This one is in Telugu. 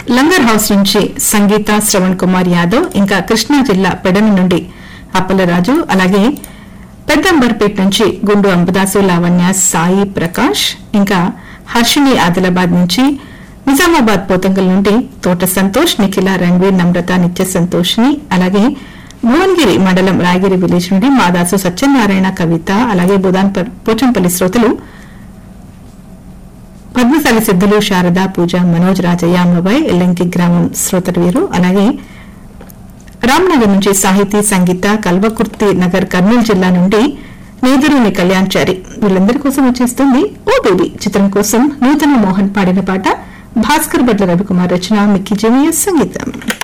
లంగర్ హౌస్ నుంచి సంగీత శ్రవణ్ కుమార్ యాదవ్ ఇంకా కృష్ణా జిల్లా పెడన నుండి అప్పలరాజు అలాగే పెద్దంబర్పేట నుంచి గుండు అంబదాసు లావణ్య సాయి ప్రకాష్ ఇంకా హర్షిని ఆదిలాబాద్ నుంచి నిజామాబాద్ పోతంగల్ నుండి తోట సంతోష్ నిఖిల రణ్వీర్ నమ్రత నిత్య సంతోష్ని అలాగే భువనగిరి మండలం రాయగిరి విలేజ్ నుండి మాదాసు సత్యనారాయణ కవిత అలాగే బుదాన్ పోచంపల్లి శ్రోతలు పద్మశాలి సిద్ధులు శారద పూజ మనోజ్ రాజయ్య అమ్మబాయ్ ఎల్లంకి గ్రామం శ్రోతలు వీరు అలాగే రామ్నగర్ నుంచి సాహితీ సంగీత కల్వకుర్తి నగర్ కర్నూలు జిల్లా నుండి నేదురుని కళ్యాణ్చారి వీళ్ళందరి కోసం వచ్చేస్తుంది ఓ బేబీ చిత్రం కోసం నూతన మోహన్ పాడిన పాట భాస్కర్ బట్ల రవికుమార్ రచన మిక్కీ జేమియస్ సంగీతం